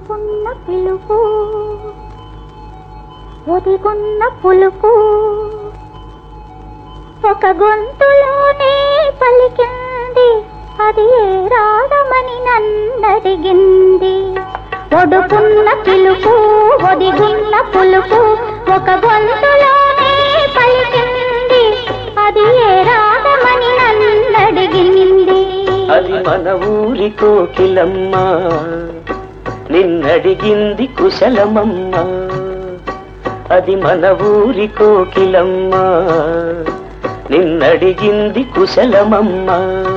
ఒడుకున్న పిలుపు ఒదిగున్న పులుపు ఒక గొంతులోనే పలికింది అది ఏ రాగమని నన్నడిగింది ఒడుకున్న పిలుపు ఒదిగున్న పులుపు ఒక గొంతులోనే పలికింది అది ఏ రాగమని నన్నడిగింది అది మన ఊరి కోకిలమ్మ నిన్నడిగింది కుశలమమ్మ అది మన ఊరి కోకిలమ్మ నిన్నడిగింది కుశలమమ్మ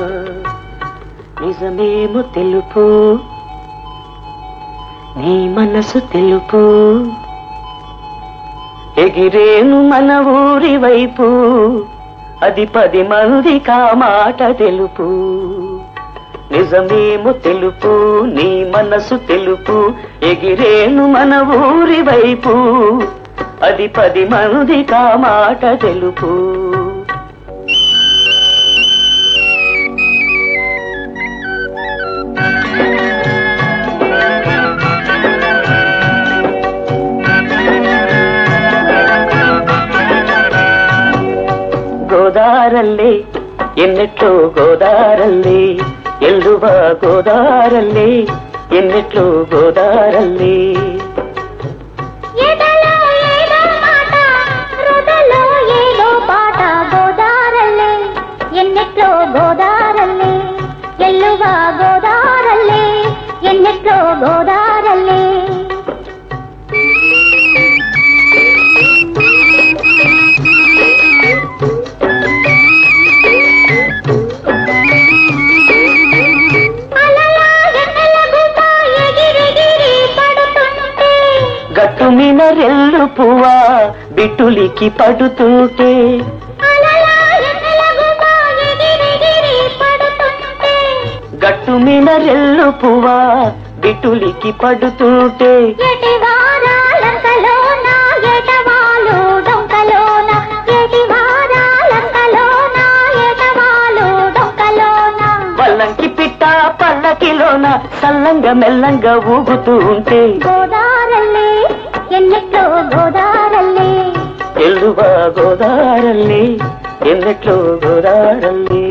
నిజమేమో తెలుపు నీ మనసు తెలుపు ఎగిరేను మన ఊరి వైపు అది పది మంది కామాట తెలుపు నిజమేమో తెలుపు నీ మనసు తెలుపు ఎగిరేను మన ఊరి వైపు అది పది మంది కామాట తెలుపు ಗೋದಾರಲ್ಲೇ ಎನ್ನೆಟ್ಲೋ ಗೋದಾರಲ್ಲೇ ಎಳ್ಳುವ ಗೋದಾರಲ್ಲೇ ಎನ್ನೆಟ್ಲೋ ಗೋದಾರಲ್ಲೇ ఎదలో ఏదో మాట హృదలో ఏదో పాట గోదారల్లే ఎన్నెట్లో గోదారల్లే ఎల్లువ గోదారల్లే ఎన్నెట్లో గోదారల్లే అలలా ఎన్నెల గుమ్మ ఎగిరెగిరి పడుతుంటే గట్టు మీద రెల్లు పువ్వా బిట్టులికి పడుతుంటే అలలా ఎన్నెల గుమ్మ ఎగిరెగిరి పడుతుంటే గట్టు మీద రెల్లు పువ్వా బిట్టులికి పడుతుంటే ఎటి వారాలంకలోన ఎటవాలు డొంకలోన ఎటి వారాలంకలోన ఎటవాలు డొంకలోన పల్లంకి పిట్ట పల్లకిలోన సల్లంగా మెల్లంగా ఊగుతూ ఉంటే గోదారల్లే ఎన్నెట్లో గోదారల్లే ఎల్లువ గోదారల్లి ఎన్నెట్లో గోదారల్లి